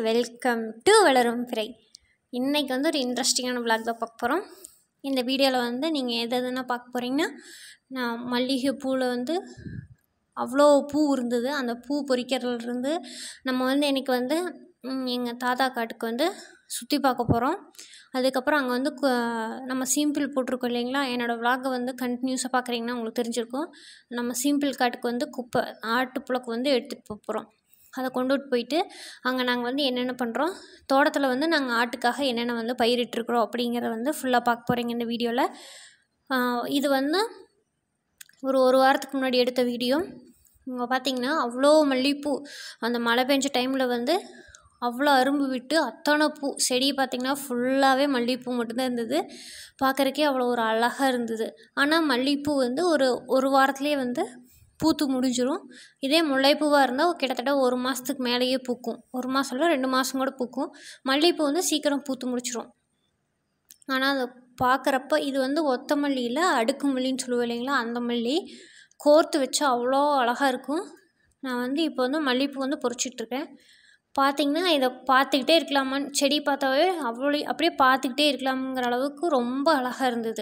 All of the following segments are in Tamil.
வெல்கம் டு வளரும் பிறை இன்றைக்கி வந்து ஒரு இன்ட்ரெஸ்டிங்கான விளாக் தான் பார்க்க போகிறோம் இந்த வீடியோவில் வந்து நீங்கள் எது எதுனா பார்க்க போகிறீங்கன்னா நான் மல்லிகை பூவில் வந்து அவ்வளோ பூ இருந்தது அந்த பூ பொறிக்கிறதுலேருந்து நம்ம வந்து இன்றைக்கி வந்து எங்கள் தாத்தா காட்டுக்கு வந்து சுற்றி பார்க்க போகிறோம் அதுக்கப்புறம் அங்கே வந்து கு- நம்ம சிம்பிள் போட்டிருக்கோம் இல்லைங்களா என்னோடய விளாகை வந்து கண்டினியூஸாக பார்க்குறீங்கன்னா உங்களுக்கு தெரிஞ்சிருக்கும் நம்ம சிம்பிள் காட்டுக்கு வந்து குப்பை ஆட்டுப்புழக்கு வந்து எடுத்துகிட்டு போக போகிறோம் அதை கொண்டுட்டு போயிட்டு அங்கே நாங்கள் வந்து என்னென்ன பண்ணுறோம் தோட்டத்தில் வந்து நாங்கள் ஆட்டுக்காக என்னென்ன வந்து பயிரிட்டிருக்கிறோம் அப்படிங்கிறத வந்து ஃபுல்லாக பார்க்க போகிறீங்க இந்த வீடியோவில் இது வந்து ஒரு ஒரு வாரத்துக்கு முன்னாடி எடுத்த வீடியோ இங்கே பார்த்தீங்கன்னா அவ்வளோ மல்லிகைப்பூ அந்த மழை பெஞ்ச டைமில் வந்து அவ்வளோ அரும்பு விட்டு அத்தனை பூ செடி பார்த்திங்கன்னா ஃபுல்லாகவே மல்லிகைப்பூ மட்டும்தான் இருந்தது பார்க்குறக்கே அவ்வளோ ஒரு அழகாக இருந்தது ஆனால் மல்லிகைப்பூ வந்து ஒரு ஒரு வாரத்துலேயே வந்து பூத்து முடிஞ்சிரும் இதே முல்லைப்பூவாக இருந்தால் கிட்டத்தட்ட ஒரு மாதத்துக்கு மேலேயே பூக்கும் ஒரு மாதம் இல்லை ரெண்டு மாதம் கூட பூக்கும் மல்லிகைப்பூ வந்து சீக்கிரம் பூத்து முடிச்சிரும் ஆனால் அதை பார்க்குறப்ப இது வந்து ஒத்த மல்லியில் அடுக்கு மல்லின்னு சொல்லுவோம் இல்லைங்களா அந்த மல்லி கோர்த்து வச்சா அவ்வளோ அழகாக இருக்கும் நான் வந்து இப்போ வந்து மல்லிகைப்பூ வந்து பொறிச்சிட்ருக்கேன் பார்த்தீங்கன்னா இதை பார்த்துக்கிட்டே இருக்கலாமான்னு செடி பார்த்தாவே அவ்வளோ அப்படியே பார்த்துக்கிட்டே இருக்கலாம்ங்கிற அளவுக்கு ரொம்ப அழகாக இருந்தது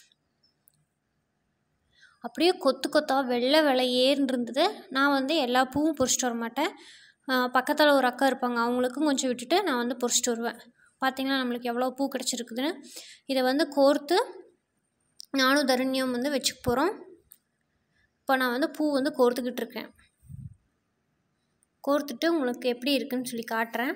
அப்படியே கொத்து கொத்தா வெள்ளை வெள்ளையேன்னு இருந்தது நான் வந்து எல்லா பூவும் பொறிச்சிட்டு வர மாட்டேன் பக்கத்தில் ஒரு அக்கா இருப்பாங்க அவங்களுக்கும் கொஞ்சம் விட்டுட்டு நான் வந்து பொறிச்சிட்டு வருவேன் பார்த்தீங்கன்னா நம்மளுக்கு எவ்வளோ பூ கிடச்சிருக்குதுன்னு இதை வந்து கோர்த்து நானும் தருண்யம் வந்து வச்சுக்க போகிறோம் இப்போ நான் வந்து பூ வந்து கோர்த்துக்கிட்டு இருக்கேன் கோர்த்துட்டு உங்களுக்கு எப்படி இருக்குன்னு சொல்லி காட்டுறேன்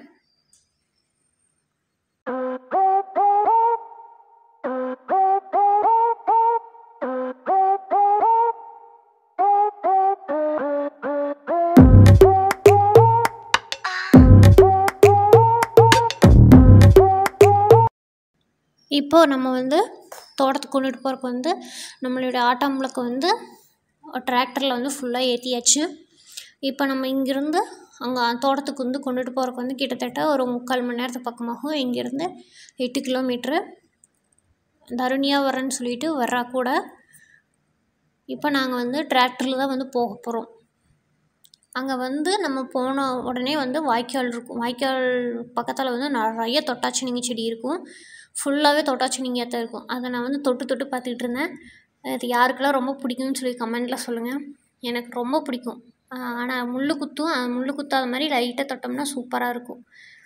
இப்போ நம்ம வந்து தோட்டத்துக்கு கொண்டுட்டு போகிறக்கு வந்து நம்மளுடைய ஆட்டாம்புழக்க வந்து டிராக்டரில் வந்து ஃபுல்லாக ஏற்றியாச்சு இப்போ நம்ம இங்கேருந்து அங்கே தோட்டத்துக்கு வந்து கொண்டுட்டு போகிறக்கு வந்து கிட்டத்தட்ட ஒரு முக்கால் மணி நேரத்துக்கு பக்கமாகும் இங்கேருந்து எட்டு கிலோமீட்ரு தருணியாக வரேன்னு சொல்லிட்டு வர்றா கூட இப்போ நாங்கள் வந்து டிராக்டரில் தான் வந்து போக போகிறோம் அங்கே வந்து நம்ம போன உடனே வந்து வாய்க்கால் இருக்கும் வாய்க்கால் பக்கத்தில் வந்து நிறைய தொட்டாச்சினிங்கி செடி இருக்கும் ஃபுல்லாகவே தொட்டாச்சினிங்கியாக தான் இருக்கும் அதை நான் வந்து தொட்டு தொட்டு பார்த்துக்கிட்டு இருந்தேன் அது யாருக்கெல்லாம் ரொம்ப பிடிக்கும்னு சொல்லி கமெண்டில் சொல்லுங்கள் எனக்கு ரொம்ப பிடிக்கும் ஆனால் முள்ளு குத்தும் அது முள்ளு குத்தாத மாதிரி லைட்டாக தொட்டோம்னா சூப்பராக இருக்கும்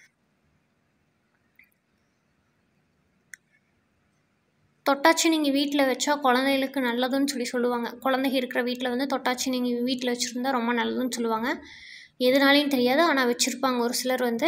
தொட்டாச்சி நீங்கள் வீட்டில் வச்சா குழந்தைகளுக்கு நல்லதுன்னு சொல்லி சொல்லுவாங்க குழந்தைங்க இருக்கிற வீட்டில் வந்து தொட்டாச்சி நீங்கள் வீட்டில் வச்சுருந்தா ரொம்ப நல்லதுன்னு சொல்லுவாங்க எதுனாலையும் தெரியாது ஆனால் வச்சுருப்பாங்க ஒரு சிலர் வந்து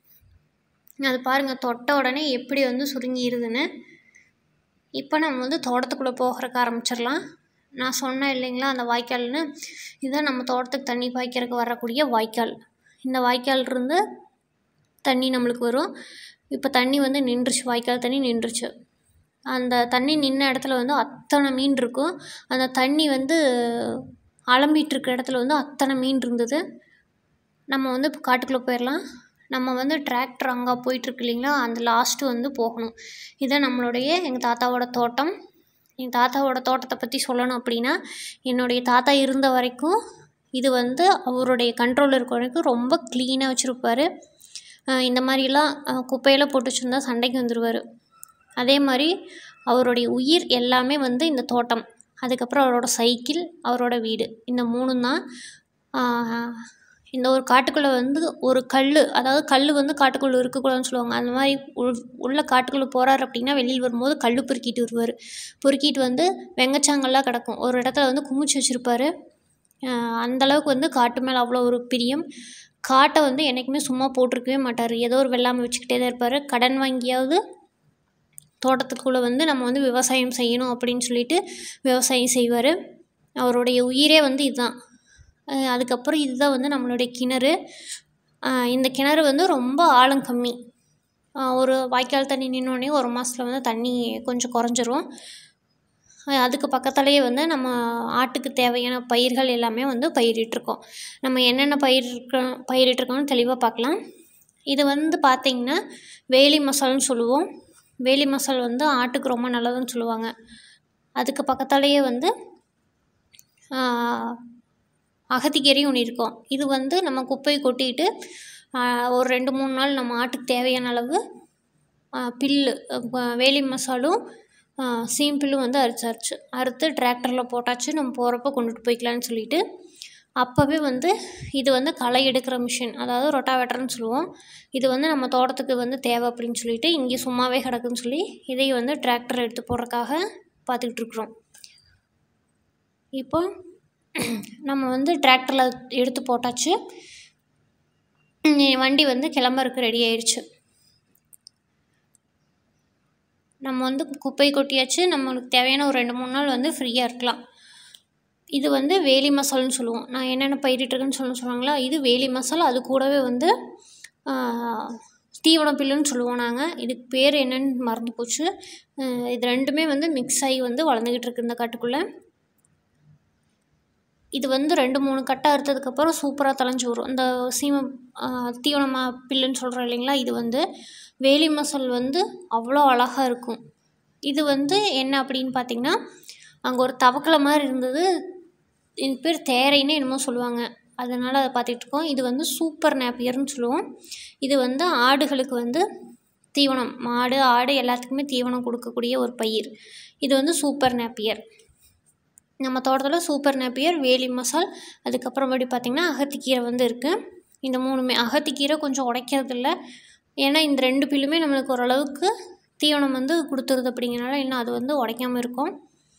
அது பாருங்கள் தொட்ட உடனே எப்படி வந்து சுருங்கிடுதுன்னு இப்போ நம்ம வந்து தோட்டத்துக்குள்ளே போகிறக்கு ஆரம்பிச்சிடலாம் நான் சொன்னேன் இல்லைங்களா அந்த வாய்க்கால்னு இதுதான் நம்ம தோட்டத்துக்கு தண்ணி பாய்க்கிறதுக்கு வரக்கூடிய வாய்க்கால் இந்த வாய்க்கால் இருந்து தண்ணி நம்மளுக்கு வரும் இப்போ தண்ணி வந்து நின்றுச்சு வாய்க்கால் தண்ணி நின்றுச்சு அந்த தண்ணி நின்ன இடத்துல வந்து அத்தனை மீன் இருக்கும் அந்த தண்ணி வந்து அலம்பிட்டு இருக்கிற இடத்துல வந்து அத்தனை மீன் இருந்தது நம்ம வந்து இப்போ காட்டுக்குள்ளே போயிடலாம் நம்ம வந்து டிராக்டர் அங்கே போயிட்டுருக்கு இல்லைங்களா அந்த லாஸ்ட்டு வந்து போகணும் இதுதான் நம்மளுடைய எங்கள் தாத்தாவோட தோட்டம் எங்கள் தாத்தாவோட தோட்டத்தை பற்றி சொல்லணும் அப்படின்னா என்னுடைய தாத்தா இருந்த வரைக்கும் இது வந்து அவருடைய கண்ட்ரோல் இருக்க வரைக்கும் ரொம்ப க்ளீனாக வச்சுருப்பாரு இந்த மாதிரிலாம் அஹ், குப்பையெல்லாம் போட்டு வச்சுருந்தா சண்டைக்கு வந்துடுவார் அதே மாதிரி அவருடைய உயிர் எல்லாமே வந்து இந்த தோட்டம் அதுக்கப்புறம் அவரோட சைக்கிள் அவரோட வீடு இந்த மூணும் தான் ஆஹ், இந்த ஒரு காட்டுக்குள்ளே வந்து ஒரு கல் அதாவது கல் வந்து காட்டுக்குள்ளே இருக்கக்கூடாதுன்னு சொல்லுவாங்க அந்த மாதிரி உள் உள்ள காட்டுக்குள்ளே போகிறாரு அப்படின்னா வெளியில் வரும்போது கல் பொறுக்கிட்டு வருவார் பொறுக்கிட்டு வந்து வெங்கச்சாங்கல்லாம் கிடக்கும் ஒரு இடத்துல வந்து குமிச்சு வச்சுருப்பாரு அந்தளவுக்கு வந்து காட்டு மேலே அவ்வளோ ஒரு பிரியம் காட்டை வந்து என்றைக்குமே சும்மா போட்டிருக்கவே மாட்டார் ஏதோ ஒரு வெள்ளாமை வச்சுக்கிட்டே தான் இருப்பார் கடன் வாங்கியாவது தோட்டத்துக்குள்ளே வந்து நம்ம வந்து விவசாயம் செய்யணும் அப்படின்னு சொல்லிட்டு விவசாயம் செய்வார் அவருடைய உயிரே வந்து இதுதான் அஹ் அதுக்கப்புறம் இதுதான் வந்து நம்மளுடைய கிணறு அஹ் இந்த கிணறு வந்து ரொம்ப ஆழம் கம்மி அஹ் ஒரு வாய்க்கால் தண்ணி நின்னோடனே ஒரு மாதத்தில் வந்து தண்ணி கொஞ்சம் குறைஞ்சிரும் அஹ் அதுக்கு பக்கத்துலேயே வந்து நம்ம ஆட்டுக்கு தேவையான பயிர்கள் எல்லாமே வந்து பயிரிட்டிருக்கோம் நம்ம என்னென்ன பயிரிருக்கோம் பயிரிட்டிருக்கோம்னு தெளிவாக பார்க்கலாம் இது வந்து பார்த்திங்கன்னா வேலி மசால்னு சொல்லுவோம் வேலி மசால் வந்து ஆட்டுக்கு ரொம்ப நல்லதுன்னு சொல்லுவாங்க அதுக்கு பக்கத்துலேயே வந்து ஆஹ், அகத்திக்கீரை ஒன்று இருக்கும் இது வந்து நம்ம குப்பையை கொட்டிட்டு ஒரு ரெண்டு மூணு நாள் நம்ம ஆட்டுக்கு தேவையான அளவு பில்லு வேலி மசாலும் சீம் பில்லும் வந்து அரைச்சாச்சு அறுத்து டிராக்டரில் போட்டாச்சு நம்ம போகிறப்ப கொண்டுட்டு போய்க்கலான்னு சொல்லிட்டு அப்போவே வந்து இது வந்து களை எடுக்கிற மிஷின் அதாவது ரொட்டாவேட்டர்னு சொல்லுவோம் இது வந்து நம்ம தோட்டத்துக்கு வந்து தேவை அப்படின்னு சொல்லிட்டு இங்கே சும்மாவே கிடக்குன்னு சொல்லி இதை வந்து டிராக்டர் எடுத்து போடுறதுக்காக பார்த்துக்கிட்டு இருக்கிறோம் இப்போ நம்ம வந்து டிராக்டரில் எடுத்து போட்டாச்சு வண்டி வந்து கிளம்புறதுக்கு ரெடி ஆயிடுச்சு நம்ம வந்து குப்பை கொட்டியாச்சு நம்மளுக்கு தேவையான ஒரு ரெண்டு மூணு நாள் வந்து ஃப்ரீயாக இருக்கலாம் இது வந்து வேலி மசால்னு சொல்லுவோம் நான் என்னென்ன பயிரிட்டுருக்குன்னு சொல்ல சொல்லுவாங்களா இது வேலி மசாலா அது கூடவே வந்து தீவன பில்லுன்னு சொல்லுவோம் நாங்கள் இதுக்கு பேர் என்னன்னு மறந்து போச்சு இது ரெண்டுமே வந்து மிக்ஸ் ஆகி வந்து வளர்ந்துக்கிட்டு இருக்கு இந்த காட்டுக்குள்ளே இது வந்து ரெண்டு மூணு கட்டை அறுத்ததுக்கப்புறம் சூப்பராக தலைஞ்சு வரும் இந்த சீம தீவனமா பில்லுன்னு சொல்கிறோம் இல்லைங்களா இது வந்து வேலி மசால் வந்து அவ்வளோ அழகாக இருக்கும் இது வந்து என்ன அப்படின்னு பார்த்தீங்கன்னா அங்கே ஒரு தவக்கலை மாதிரி இருந்தது இது பேர் தேரைன்னு என்னமோ சொல்லுவாங்க அதனால் அதை பார்த்துட்ருக்கோம் இது வந்து சூப்பர் நேப்பியர்னு சொல்லுவோம் இது வந்து ஆடுகளுக்கு வந்து தீவனம் மாடு ஆடு எல்லாத்துக்குமே தீவனம் கொடுக்கக்கூடிய ஒரு பயிர் இது வந்து சூப்பர் நேப்பியர் நம்ம தோட்டத்தில் சூப்பர் நேப்பியர் வேலி மசால் அதுக்கப்புறமேட்டு பார்த்திங்கன்னா அகத்திக்கீரை வந்து இருக்குது இந்த மூணுமே அகத்திக்கீரை கொஞ்சம் உடைக்கிறது இல்லை ஏன்னா இந்த ரெண்டு பில்லுமே நம்மளுக்கு ஓரளவுக்கு தீவனம் வந்து கொடுத்துருது அப்படிங்கிறனால இன்னும் அது வந்து உடைக்காமல் இருக்கும்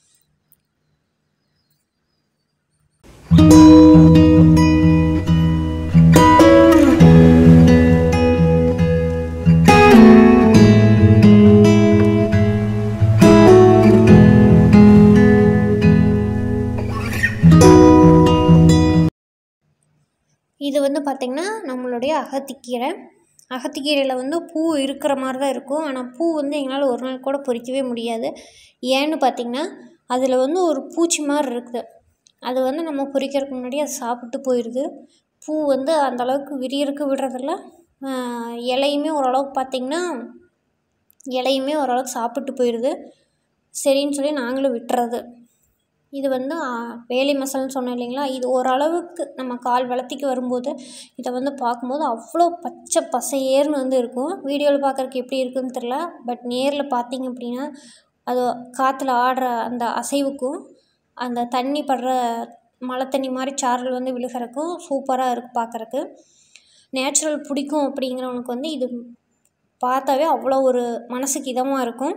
இது வந்து பார்த்திங்கன்னா நம்மளுடைய அகத்திக்கீரை அகத்திக்கீரையில் வந்து பூ இருக்கிற மாதிரி தான் இருக்கும் ஆனால் பூ வந்து எங்களால் ஒரு நாள் கூட பொறிக்கவே முடியாது ஏன்னு பார்த்திங்கன்னா அதில் வந்து ஒரு பூச்சி மாதிரி இருக்குது அது வந்து நம்ம பொறிக்கிறதுக்கு முன்னாடி அது சாப்பிட்டு போயிடுது பூ வந்து அந்தளவுக்கு விரியறக்கு விடுறதில்ல இலையுமே ஓரளவுக்கு பார்த்திங்கன்னா இலையுமே ஓரளவுக்கு சாப்பிட்டு போயிடுது சரின்னு சொல்லி நாங்களும் விட்டுறது இது வந்து வேலி மசால்னு சொன்னோம் இல்லைங்களா இது ஓரளவுக்கு நம்ம கால் வளர்த்திக்கு வரும்போது இதை வந்து பார்க்கும்போது அவ்வளோ பச்சை பசையேர்னு வந்து இருக்கும் வீடியோவில் பார்க்குறக்கு எப்படி இருக்குன்னு தெரில பட் நேரில் பார்த்தீங்க அப்படின்னா அது காற்றுல ஆடுற அந்த அசைவுக்கும் அந்த தண்ணி படுற மழை தண்ணி மாதிரி சாரல் வந்து விழுகிறக்கும் சூப்பராக இருக்குது பார்க்குறக்கு நேச்சுரல் பிடிக்கும் அப்படிங்கிறவனுக்கு வந்து இது பார்த்தாவே அவ்வளோ ஒரு மனசுக்கு இதமாக இருக்கும்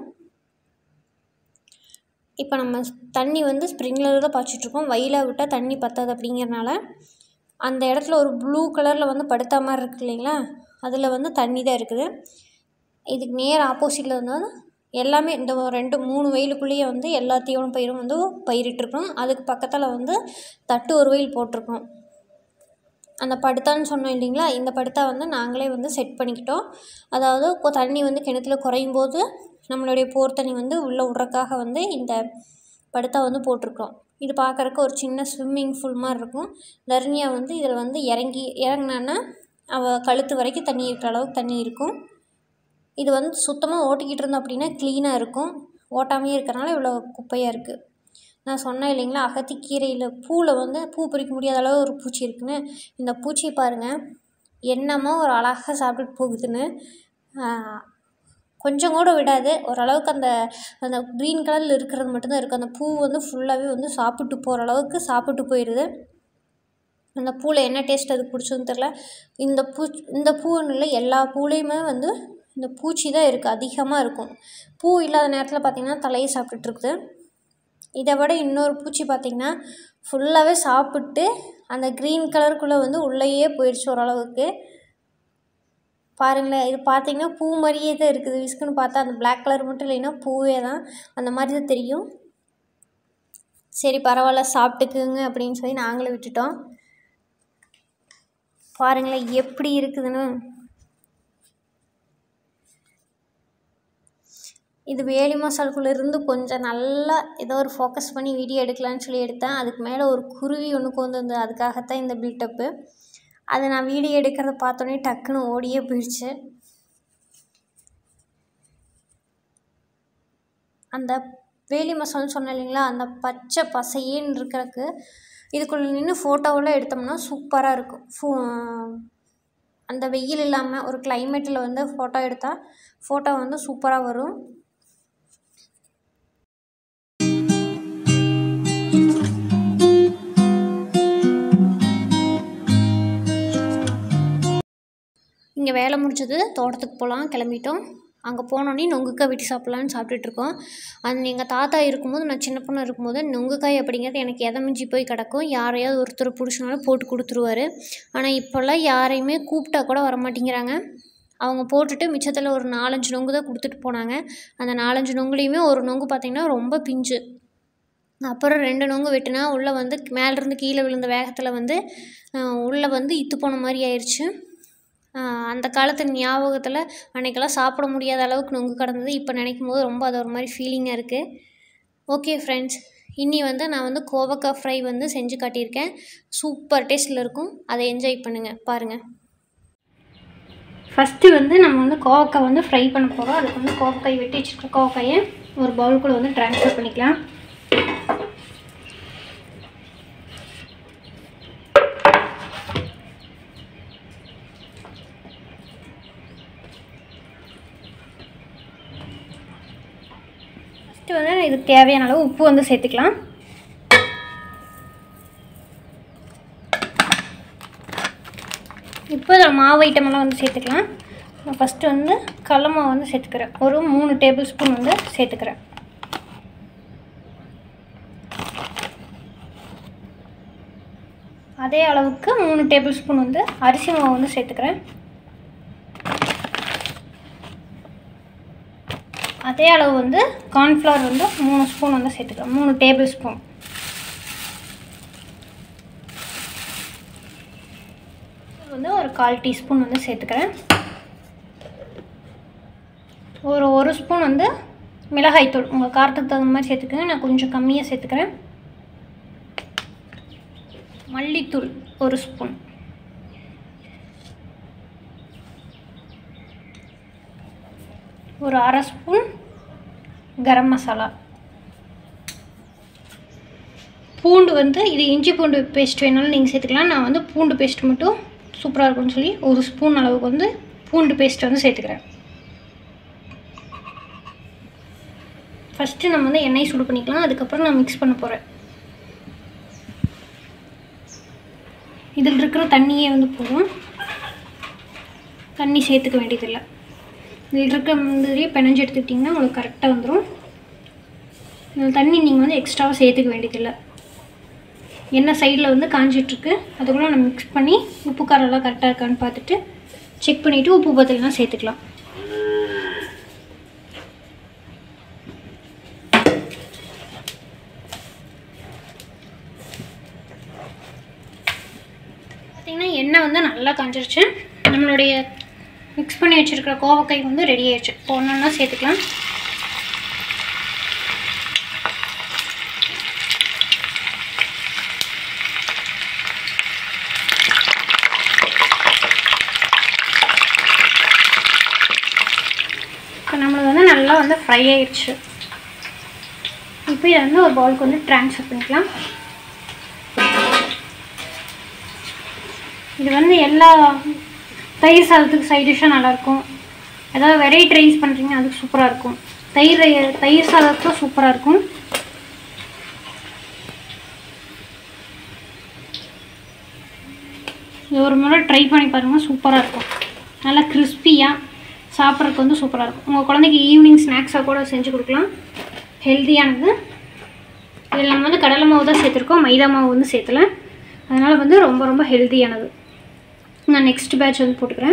இப்போ நம்ம தண்ணி வந்து ஸ்ப்ரிங்க்லர் தான் பாய்ச்சிட்ருக்கோம் வெயிலாக விட்டால் தண்ணி பத்தாது அப்படிங்கிறனால அந்த இடத்துல ஒரு ப்ளூ கலரில் வந்து படுத்தா மாதிரி இருக்கு இல்லைங்களா அதில் வந்து தண்ணி தான் இருக்குது இதுக்கு நேர் ஆப்போசிட்டில் வந்து எல்லாமே இந்த ரெண்டு மூணு வெயிலுக்குள்ளேயே வந்து எல்லா தீவன பயிரும் வந்து பயிரிட்டிருக்கோம் அதுக்கு பக்கத்தில் வந்து தட்டு ஒரு வெயில் போட்டிருக்கோம் அந்த படுத்தான்னு சொன்னோம் இல்லைங்களா இந்த படுத்தா வந்து நாங்களே வந்து செட் பண்ணிக்கிட்டோம் அதாவது கொ- தண்ணி வந்து கிணத்துல குறையும் போது நம்மளுடைய போர் தண்ணி வந்து உள்ளே விட்றக்காக வந்து இந்த படுத்தா வந்து போட்டிருக்கோம் இது பார்க்குறக்கு ஒரு சின்ன ஸ்விம்மிங் ஃபூல் மாதிரி இருக்கும் தர்ணியா வந்து இதில் வந்து இறங்கி இறங்குனான்னா அவள் கழுத்து வரைக்கும் தண்ணி இருக்கிற அளவுக்கு தண்ணி இருக்கும் இது வந்து சுத்தமாக ஓட்டிக்கிட்டு இருந்தோம் அப்படின்னா க்ளீனாக இருக்கும் ஓட்டாமையே இருக்கிறனால இவ்வளோ குப்பையாக இருக்குது நான் சொன்னேன் இல்லைங்களா அகத்திக்கீரையில் பூவில் வந்து பூ பறிக்க முடியாத அளவு ஒரு பூச்சி இருக்குன்னு இந்த பூச்சியை பாருங்கள் என்னமோ ஒரு அழகாக சாப்பிட்டுட்டு போகுதுன்னு ஆஹ், கொஞ்சம் கூட விடாது ஓரளவுக்கு அந்த அந்த க்ரீன் கலரில் இருக்கிறது மட்டும்தான் இருக்குது அந்த பூ வந்து ஃபுல்லாகவே வந்து சாப்பிட்டு போகிற அளவுக்கு சாப்பிட்டு போயிடுது அந்த பூவில் என்ன டேஸ்ட் அதுக்கு பிடிச்சதுன்னு தெரில இந்த பூ இந்த பூன்னு இல்லை எல்லா பூலையுமே வந்து இந்த பூச்சி தான் இருக்குது அதிகமாக இருக்கும் பூ இல்லாத நேரத்தில் பார்த்திங்கன்னா தலையை சாப்பிட்டுட்டு இருக்குது இதை விட இன்னொரு பூச்சி பார்த்திங்கன்னா ஃபுல்லாகவே சாப்பிட்டு அந்த க்ரீன் கலருக்குள்ளே வந்து உள்ளேயே போயிடுச்சு ஓரளவுக்கு பாருங்களேன் இது பார்த்தீங்கன்னா பூ மாதிரியே தான் இருக்குது விஸ்குன்னு பார்த்தா அந்த Black கலர் மட்டும் இல்லைன்னா பூவே தான் அந்த மாதிரி தான் தெரியும் சரி பரவாயில்ல சாப்பிட்டுக்குங்க அப்படின்னு சொல்லி நாங்களும் விட்டுட்டோம் பாருங்களேன் எப்படி இருக்குதுன்னு இது வேலி மசாலுக்குள்ளே இருந்து கொஞ்சம் நல்லா ஏதோ ஒரு ஃபோக்கஸ் பண்ணி வீடியோ எடுக்கலான்னு சொல்லி எடுத்தேன் அதுக்கு மேலே ஒரு குருவி ஒன்று கொண்டு வந்தது அதுக்காகத்தான் இந்த பில்டப்பு அதை நான் வீடியோ எடுக்கிறத பார்த்தோன்னே டக்குன்னு ஓடியே போயிடுச்சு அந்த வேலி மசால்னு சொன்னேன் இல்லைங்களா அந்த பச்சை பசையேன்னு இருக்கிறதுக்கு இதுக்குள்ளே நின்று ஃபோட்டோவெல்லாம் எடுத்தோம்னா சூப்பராக இருக்கும் ஃபோ அந்த வெயில் இல்லாமல் ஒரு கிளைமேட்டில் வந்து ஃபோட்டோ எடுத்தால் ஃபோட்டோ வந்து சூப்பராக வரும் இங்கே வேலை முடிச்சது தோட்டத்துக்கு போகலாம் கிளம்பிட்டோம் அங்கே போனோடனே நொங்குக்காய் வெட்டி சாப்பிட்லான்னு சாப்பிட்டுட்ருக்கோம் அது எங்கள் தாத்தா இருக்கும்போது நான் சின்ன பொண்ணு இருக்கும்போது நொங்குக்காய் அப்படிங்கிறது எனக்கு எதமிஞ்சி போய் கிடக்கும் யாரையாவது ஒருத்தர் பிடிச்சினாலும் போட்டு கொடுத்துருவாரு ஆனால் இப்போல்லாம் யாரையுமே கூப்பிட்டா கூட வர மாட்டேங்கிறாங்க அவங்க போட்டுட்டு மிச்சத்தில் ஒரு நாலஞ்சு நொங்கு தான் கொடுத்துட்டு போனாங்க அந்த நாலஞ்சு நொங்குலேயுமே ஒரு நொங்கு பார்த்திங்கன்னா ரொம்ப பிஞ்சு அப்புறம் ரெண்டு நொங்கு வெட்டினா உள்ளே வந்து மேலேருந்து கீழே விழுந்த வேகத்தில் வந்து உள்ளே வந்து இத்து போன மாதிரி ஆயிடுச்சு அந்த காலத்து ஞாபகத்தில் அன்றைக்கெல்லாம் சாப்பிட முடியாத அளவுக்கு நொங்கு கிடந்தது இப்போ நினைக்கும் போது ரொம்ப அது ஒரு மாதிரி ஃபீலிங்காக இருக்குது ஓகே ஃப்ரெண்ட்ஸ் இன்னி வந்து நான் வந்து கோவக்காய் ஃப்ரை வந்து செஞ்சு காட்டியிருக்கேன் சூப்பர் டேஸ்ட்டில் இருக்கும் அதை என்ஜாய் பண்ணுங்கள் பாருங்கள் ஃபஸ்ட்டு வந்து நம்ம வந்து கோவக்காய் வந்து ஃப்ரை பண்ண போகிறோம் அதுக்கு வந்து கோவக்காய் வெட்டி வச்சுருக்க கோவக்காயை ஒரு பவுலுக்குள்ளே வந்து ட்ரான்ஸ்ஃபர் பண்ணிக்கலாம் ஃபஸ்ட்டு வந்து இதுக்கு தேவையான அளவு உப்பு வந்து சேர்த்துக்கலாம் இப்போ இதில் மாவு ஐட்டமெல்லாம் வந்து சேர்த்துக்கலாம் நான் ஃபஸ்ட்டு வந்து கடல மாவு வந்து சேர்த்துக்கிறேன் ஒரு மூணு டேபிள் ஸ்பூன் வந்து சேர்த்துக்கிறேன் அதே அளவுக்கு மூணு டேபிள் ஸ்பூன் வந்து அரிசி மாவு வந்து சேர்த்துக்கிறேன் அதே அளவு வந்து கார்ன்ஃப்ளவர் வந்து மூணு ஸ்பூன் வந்து சேர்த்துக்கிறேன் மூணு டேபிள் ஸ்பூன் வந்து ஒரு கால் டீஸ்பூன் வந்து சேர்த்துக்கிறேன் ஒரு ஒரு ஸ்பூன் வந்து மிளகாய்த்தூள் உங்கள் காரத்துக்கு தகுந்த மாதிரி சேர்த்துக்கங்க நான் கொஞ்சம் கம்மியாக சேர்த்துக்கிறேன் மல்லித்தூள் ஒரு ஸ்பூன் ஒரு அரை ஸ்பூன் கரம் மசாலா பூண்டு வந்து இது இஞ்சி பூண்டு பேஸ்ட் வேணாலும் நீங்கள் சேர்த்துக்கலாம் நான் வந்து பூண்டு பேஸ்ட் மட்டும் சூப்பராக இருக்கும்னு சொல்லி ஒரு ஸ்பூன் அளவுக்கு வந்து பூண்டு பேஸ்ட் வந்து சேர்த்துக்கிறேன் ஃபஸ்ட்டு நம்ம வந்து எண்ணெய் சூடு பண்ணிக்கலாம் அதுக்கப்புறம் நான் மிக்ஸ் பண்ண போகிறேன் இதில் இருக்கிற தண்ணியே வந்து போதும் தண்ணி சேர்த்துக்க வேண்டியதில்லை இதில் இருக்க முந்திரியே பிணைஞ்சு எடுத்துக்கிட்டிங்கன்னா உங்களுக்கு கரெக்டாக வந்துடும் இதில் தண்ணி நீங்கள் வந்து எக்ஸ்ட்ராவாக சேர்த்துக்க வேண்டியதில்லை எண்ணெய் சைடில் வந்து காஞ்சிட்ருக்கு அதுக்குள்ளே நம்ம மிக்ஸ் பண்ணி உப்பு காரெல்லாம் கரெக்டாக இருக்கான்னு பார்த்துட்டு செக் பண்ணிவிட்டு உப்பு பத்தலைனா சேர்த்துக்கலாம் பார்த்திங்கன்னா எண்ணெய் வந்து நல்லா காஞ்சிருச்சு நம்மளுடைய மிக்ஸ் பண்ணி வச்சுருக்கிற கோவக்காய் வந்து ரெடி ஆயிடுச்சு இப்போ ஒன்று ஒன்றா சேர்த்துக்கலாம் இப்போ நம்மளுக்கு வந்து நல்லா வந்து ஃப்ரை ஆயிடுச்சு இப்போ இதை வந்து ஒரு பவுலுக்கு வந்து ட்ரான்ஸ்ஃபர் பண்ணிக்கலாம் இது வந்து எல்லா தயிர் சாதத்துக்கு சைட் டிஷ்ஷாக நல்லாயிருக்கும் ஏதாவது வெரைட்டி ரைஸ் பண்ணுறீங்க அதுக்கு சூப்பராக இருக்கும் தயிர் ரை- தயிர் சாதத்துக்கும் சூப்பராக இருக்கும் இது ஒரு முறை ட்ரை பண்ணி பாருங்கள் சூப்பராக இருக்கும் நல்லா கிறிஸ்பியாக சாப்பிட்றதுக்கு வந்து சூப்பராக இருக்கும் உங்கள் குழந்தைக்கு ஈவினிங் ஸ்நாக்ஸாக கூட செஞ்சு கொடுக்கலாம் ஹெல்த்தியானது இதில் நம்ம வந்து கடலை மாவு தான் சேர்த்துருக்கோம் மைதா மாவு வந்து சேர்த்தல அதனால் வந்து ரொம்ப ரொம்ப ஹெல்த்தியானது நான் நெக்ஸ்ட் பேட்ச் வந்து போட்டுக்கிறேன்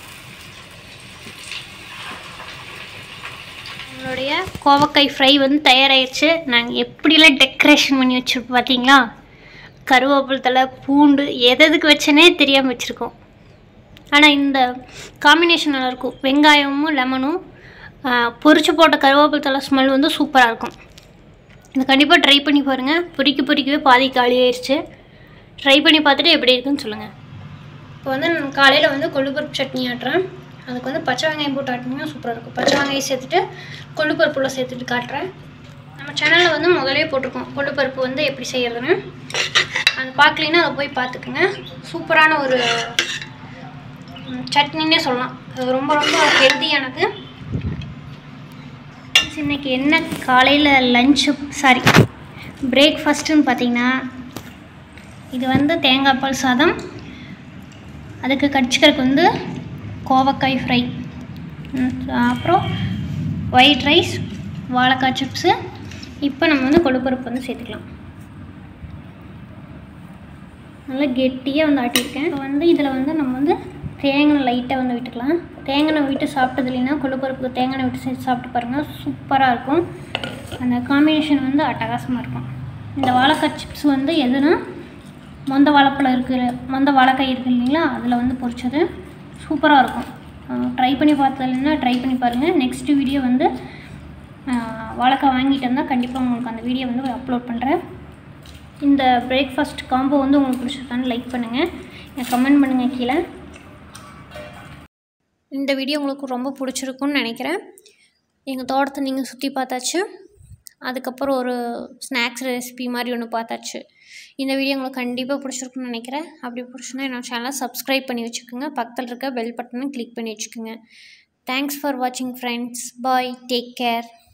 நம்மளுடைய கோவக்காய் ஃப்ரை வந்து தயாராகிடுச்சு நாங்கள் எப்படிலாம் டெக்கரேஷன் பண்ணி வச்சுருப்போம் பார்த்தீங்களா கருவேப்பிலை தலை பூண்டு எது எதுக்கு வச்சேனே தெரியாமல் வச்சுருக்கோம் ஆனால் இந்த காம்பினேஷன் நல்லாயிருக்கும் வெங்காயமும் லெமனும் பொரிச்சு போட்ட கருவேப்பிலை தலை ஸ்மெல் வந்து சூப்பராக இருக்கும் இதை கண்டிப்பாக ட்ரை பண்ணி பாருங்கள் பொரிக்க பொரிக்கவே பாதி காலி ஆயிடுச்சு ட்ரை பண்ணி பார்த்துட்டு எப்படி இருக்குன்னு சொல்லுங்கள் இப்போ வந்து நான் காலையில் வந்து கொள்ளுப்பருப்பு சட்னி ஆட்டுறேன் அதுக்கு வந்து பச்சை வெங்காயம் போட்டு ஆட்டினீங்கன்னா சூப்பராக இருக்கும் பச்சை வெங்காயம் சேர்த்துட்டு கொள்ளுப்பருப்புல சேர்த்துட்டு காட்டுறேன் நம்ம சேனலில் வந்து முதலே போட்டிருக்கோம் கொள்ளுப்பருப்பு வந்து எப்படி செய்யறதுன்னு அது பார்க்கலைன்னா அதை போய் பார்த்துக்குங்க சூப்பரான ஒரு ம், சட்னின்னே சொல்லலாம் அது ரொம்ப ரொம்ப ஹெல்த்தியானது இன்னைக்கு என்ன காலையில் லஞ்சு சாரி பிரேக்ஃபாஸ்ட்டுன்னு பார்த்தீங்கன்னா இது வந்து தேங்காய் பால் சாதம் அதுக்கு கடிச்சிக்கிறதுக்கு வந்து கோவக்காய் ஃப்ரை ம், அப்புறம் ஒயிட் ரைஸ் வாழைக்காய் சிப்ஸு இப்போ நம்ம வந்து கொழுப்பருப்பு வந்து சேர்த்துக்கலாம் நல்லா கெட்டியாக வந்து ஆட்டியிருக்கேன் இப்போ வந்து இதில் வந்து நம்ம வந்து தேங்காய் லைட்டாக வந்து விட்டுக்கலாம் தேங்காய் விட்டு சாப்பிட்டது இல்லைன்னா கொழுப்பருப்புக்கு தேங்காய் விட்டு சேர்த்து சாப்பிட்டு பாருங்கள் சூப்பராக இருக்கும் அந்த காம்பினேஷன் வந்து அட்டகாசமாக இருக்கும் இந்த வாழைக்காய் சிப்ஸ் வந்து எதுனா மொந்த வாழைப்பழம் இருக்குது மொந்த வாழைக்காய் இருக்குது இல்லைங்களா அதில் வந்து பொரிச்சது சூப்பராக இருக்கும் ட்ரை பண்ணி பார்த்ததுன்னா ட்ரை பண்ணி பாருங்கள் நெக்ஸ்ட் வீடியோ வந்து ஆஹ், வாழைக்காய் வாங்கிட்டு வந்தால் கண்டிப்பாக உங்களுக்கு அந்த வீடியோ வந்து அப்லோட் பண்ணுறேன் இந்த பிரேக்ஃபாஸ்ட் காம்போ வந்து உங்களுக்கு பிடிச்சிருக்கான்னு லைக் பண்ணுங்கள் எனக்கு கமெண்ட் பண்ணுங்கள் கீழே இந்த வீடியோ உங்களுக்கு ரொம்ப பிடிச்சிருக்குன்னு நினைக்கிறேன் எங்கள் தோட்டத்தை நீங்கள் சுற்றி பார்த்தாச்சு அதுக்கப்புறம் ஒரு ஸ்நாக்ஸ் ரெசிபி மாதிரி ஒன்று பார்த்தாச்சு இந்த வீடியோ உங்களுக்கு கண்டிப்பாக பிடிச்சிருக்குன்னு நினைக்கிறேன் அப்படி பிடிச்சுன்னா என்னோட சேனலை சப்ஸ்கிரைப் பண்ணி வச்சுக்கோங்க பக்கத்தில் இருக்க பெல் பட்டனை கிளிக் பண்ணி வச்சுக்கோங்க தேங்க்ஸ் ஃபார் வாட்சிங் ஃப்ரெண்ட்ஸ் பாய் டேக் கேர்